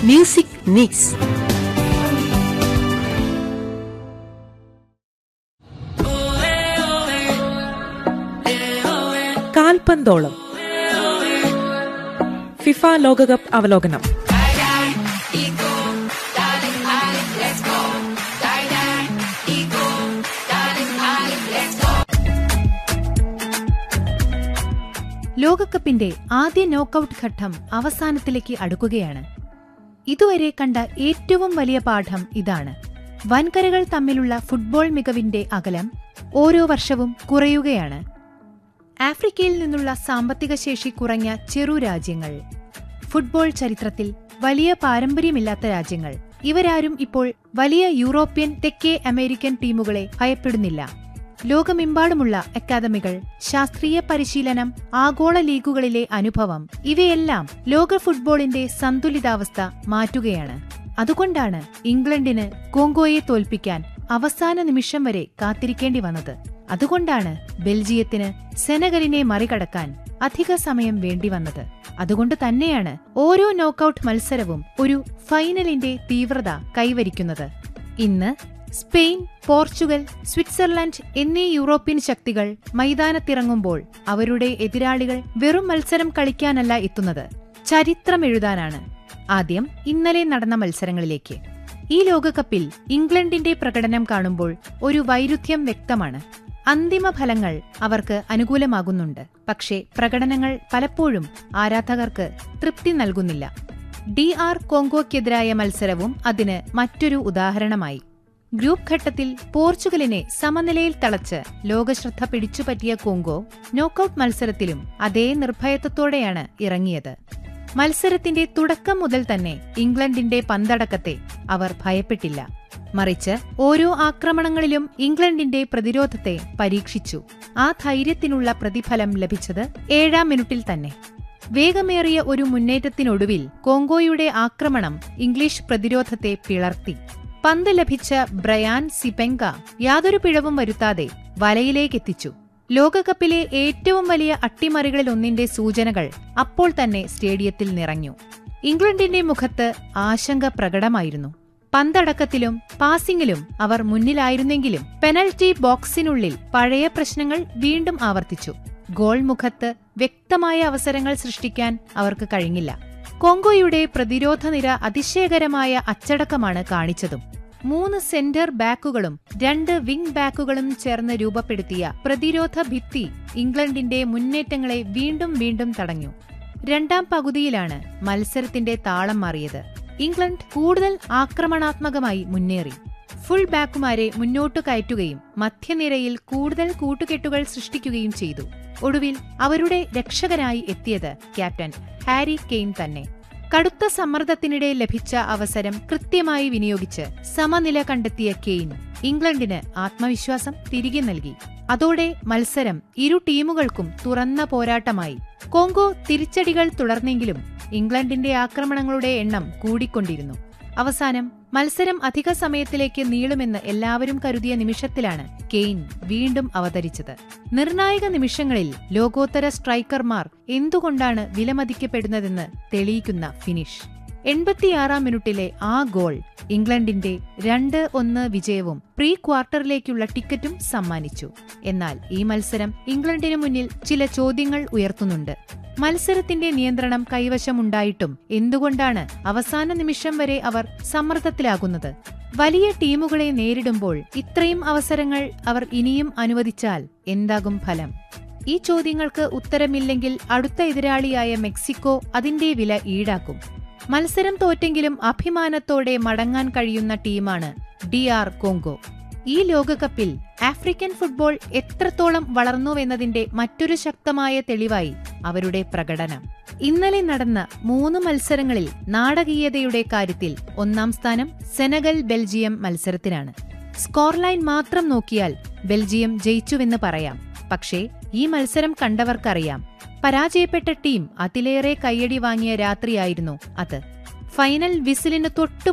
music mix കാൽപന്തോളം FIFA ലോകകപ്പ് അവലോകനം ലോകകപ്പിന്റെ ആദ്യ നോക്കൌട്ട് ഘട്ടം അവസാനത്തിലേക്ക് അടുക്കുകയാണ് ഇതുവരെ കണ്ട ഏറ്റവും വലിയ പാഠം ഇതാണ് വൻകരകൾ തമ്മിലുള്ള ഫുട്ബോൾ മികവിന്റെ അകലം ഓരോ വർഷവും കുറയുകയാണ് ആഫ്രിക്കയിൽ നിന്നുള്ള സാമ്പത്തിക ശേഷി കുറഞ്ഞ ചെറു രാജ്യങ്ങൾ ഫുട്ബോൾ ചരിത്രത്തിൽ വലിയ പാരമ്പര്യമില്ലാത്ത രാജ്യങ്ങൾ ഇവരാരും ഇപ്പോൾ വലിയ യൂറോപ്യൻ തെക്കേ അമേരിക്കൻ ടീമുകളെ ഭയപ്പെടുന്നില്ല ലോകമെമ്പാടുമുള്ള അക്കാദമികൾ ശാസ്ത്രീയ പരിശീലനം ആഗോള ലീഗുകളിലെ അനുഭവം ഇവയെല്ലാം ലോക ഫുട്ബോളിന്റെ സന്തുലിതാവസ്ഥ മാറ്റുകയാണ് അതുകൊണ്ടാണ് ഇംഗ്ലണ്ടിന് കോങ്കോയെ തോൽപ്പിക്കാൻ അവസാന നിമിഷം വരെ കാത്തിരിക്കേണ്ടി വന്നത് അതുകൊണ്ടാണ് ബെൽജിയത്തിന് സെനഗലിനെ മറികടക്കാൻ അധിക സമയം വേണ്ടി വന്നത് അതുകൊണ്ട് തന്നെയാണ് ഓരോ നോക്കൌട്ട് മത്സരവും ഒരു ഫൈനലിന്റെ തീവ്രത കൈവരിക്കുന്നത് ഇന്ന് സ്പെയിൻ പോർച്ചുഗൽ സ്വിറ്റ്സർലൻഡ് എന്നീ യൂറോപ്യൻ ശക്തികൾ മൈതാനത്തിറങ്ങുമ്പോൾ അവരുടെ എതിരാളികൾ വെറും മത്സരം കളിക്കാനല്ല എത്തുന്നത് ചരിത്രം എഴുതാനാണ് ആദ്യം ഇന്നലെ നടന്ന മത്സരങ്ങളിലേക്ക് ഈ ലോകകപ്പിൽ ഇംഗ്ലണ്ടിന്റെ പ്രകടനം കാണുമ്പോൾ ഒരു വൈരുദ്ധ്യം വ്യക്തമാണ് അന്തിമ ഫലങ്ങൾ അവർക്ക് അനുകൂലമാകുന്നുണ്ട് പക്ഷേ പ്രകടനങ്ങൾ പലപ്പോഴും ആരാധകർക്ക് തൃപ്തി നൽകുന്നില്ല ഡി ആർ കോങ്കോയ്ക്കെതിരായ മത്സരവും അതിന് മറ്റൊരു ഉദാഹരണമായി ഗ്രൂപ്പ് ഘട്ടത്തിൽ പോർച്ചുഗലിനെ സമനിലയിൽ തളച്ച് ലോകശ്രദ്ധ പിടിച്ചുപറ്റിയ കോങ്കോ നോക്കൌട്ട് മത്സരത്തിലും അതേ നിർഭയത്വത്തോടെയാണ് ഇറങ്ങിയത് മത്സരത്തിന്റെ തുടക്കം മുതൽ തന്നെ ഇംഗ്ലണ്ടിന്റെ പന്തടക്കത്തെ അവർ ഭയപ്പെട്ടില്ല മറിച്ച് ഓരോ ആക്രമണങ്ങളിലും ഇംഗ്ലണ്ടിന്റെ പ്രതിരോധത്തെ പരീക്ഷിച്ചു ആ ധൈര്യത്തിനുള്ള പ്രതിഫലം ലഭിച്ചത് ഏഴാം മിനിറ്റിൽ തന്നെ വേഗമേറിയ ഒരു മുന്നേറ്റത്തിനൊടുവിൽ കോങ്കോയുടെ ആക്രമണം ഇംഗ്ലീഷ് പ്രതിരോധത്തെ പിളർത്തി പന്ത് ലഭിച്ച ബ്രയാൻ സിപെങ്ക യാതൊരു പിഴവും വരുത്താതെ വലയിലേക്കെത്തിച്ചു ലോകകപ്പിലെ ഏറ്റവും വലിയ അട്ടിമറികളിലൊന്നിന്റെ സൂചനകൾ അപ്പോൾ തന്നെ സ്റ്റേഡിയത്തിൽ നിറഞ്ഞു ഇംഗ്ലണ്ടിന്റെ മുഖത്ത് ആശങ്ക പ്രകടമായിരുന്നു പന്തടക്കത്തിലും പാസിംഗിലും അവർ മുന്നിലായിരുന്നെങ്കിലും പെനൽറ്റി ബോക്സിനുള്ളിൽ പഴയ പ്രശ്നങ്ങൾ വീണ്ടും ആവർത്തിച്ചു ഗോൾ മുഖത്ത് വ്യക്തമായ അവസരങ്ങൾ സൃഷ്ടിക്കാൻ അവർക്ക് കഴിഞ്ഞില്ല കോങ്കോയുടെ പ്രതിരോധ നിര അതിശയകരമായ അച്ചടക്കമാണ് കാണിച്ചതും മൂന്ന് സെന്റർ ബാക്കുകളും രണ്ട് വിംഗ് ബാക്കുകളും ചേർന്ന് രൂപപ്പെടുത്തിയ പ്രതിരോധ ഭിത്തി ഇംഗ്ലണ്ടിന്റെ മുന്നേറ്റങ്ങളെ വീണ്ടും വീണ്ടും തടഞ്ഞു രണ്ടാം പകുതിയിലാണ് മത്സരത്തിന്റെ താളം മാറിയത് ഇംഗ്ലണ്ട് കൂടുതൽ ആക്രമണാത്മകമായി മുന്നേറി ഫുൾ ബാക്കുമാരെ മുന്നോട്ടു കയറ്റുകയും മധ്യനിരയിൽ കൂടുതൽ കൂട്ടുകെട്ടുകൾ സൃഷ്ടിക്കുകയും ചെയ്തു ഒടുവിൽ അവരുടെ രക്ഷകനായി എത്തിയത് ക്യാപ്റ്റൻ ഹാരി കെയ്ൻ തന്നെ കടുത്ത സമ്മർദ്ദത്തിനിടെ ലഭിച്ച അവസരം കൃത്യമായി വിനിയോഗിച്ച് സമനില കണ്ടെത്തിയ കെയ്ൻ ഇംഗ്ലണ്ടിന് ആത്മവിശ്വാസം തിരികെ നൽകി അതോടെ മത്സരം ഇരു ടീമുകൾക്കും തുറന്ന പോരാട്ടമായി കോങ്കോ തിരിച്ചടികൾ തുടർന്നെങ്കിലും ഇംഗ്ലണ്ടിന്റെ ആക്രമണങ്ങളുടെ എണ്ണം കൂടിക്കൊണ്ടിരുന്നു അവസാനം മത്സരം അധിക സമയത്തിലേക്ക് നീളുമെന്ന് എല്ലാവരും കരുതിയ നിമിഷത്തിലാണ് കെയ്ൻ വീണ്ടും അവതരിച്ചത് നിർണായക നിമിഷങ്ങളിൽ ലോകോത്തര സ്ട്രൈക്കർമാർ എന്തുകൊണ്ടാണ് വിലമതിക്കപ്പെടുന്നതെന്ന് തെളിയിക്കുന്ന ഫിനിഷ് എൺപത്തിയാറാം മിനിറ്റിലെ ആ ഗോൾ ഇംഗ്ലണ്ടിന്റെ രണ്ട് ഒന്ന് വിജയവും പ്രീ ക്വാർട്ടറിലേക്കുള്ള ടിക്കറ്റും സമ്മാനിച്ചു എന്നാൽ ഈ മത്സരം ഇംഗ്ലണ്ടിനു മുന്നിൽ ചില ചോദ്യങ്ങൾ ഉയർത്തുന്നുണ്ട് മത്സരത്തിന്റെ നിയന്ത്രണം കൈവശമുണ്ടായിട്ടും എന്തുകൊണ്ടാണ് അവസാന നിമിഷം വരെ അവർ സമ്മർദ്ദത്തിലാകുന്നത് വലിയ ടീമുകളെ നേരിടുമ്പോൾ ഇത്രയും അവസരങ്ങൾ അവർ ഇനിയും അനുവദിച്ചാൽ എന്താകും ഫലം ഈ ചോദ്യങ്ങൾക്ക് ഉത്തരമില്ലെങ്കിൽ അടുത്ത എതിരാളിയായ മെക്സിക്കോ അതിന്റെ വില ഈടാക്കും മത്സരം തോറ്റെങ്കിലും അഭിമാനത്തോടെ മടങ്ങാൻ കഴിയുന്ന ടീമാണ് ഡി ആർ കോങ്കോ ഈ ലോകകപ്പിൽ ആഫ്രിക്കൻ ഫുട്ബോൾ എത്രത്തോളം വളർന്നുവെന്നതിന്റെ മറ്റൊരു ശക്തമായ തെളിവായി അവരുടെ പ്രകടനം ഇന്നലെ നടന്ന മൂന്ന് മത്സരങ്ങളിൽ നാടകീയതയുടെ കാര്യത്തിൽ ഒന്നാം സ്ഥാനം സെനഗൽ ബെൽജിയം മത്സരത്തിനാണ് സ്കോർ ലൈൻ മാത്രം നോക്കിയാൽ ബെൽജിയം ജയിച്ചുവെന്ന് പറയാം പക്ഷേ ഈ മത്സരം കണ്ടവർക്കറിയാം പരാജയപ്പെട്ട ടീം അതിലേറെ കയ്യടി വാങ്ങിയ രാത്രിയായിരുന്നു അത് ഫൈനൽ വിസിലിന് തൊട്ടു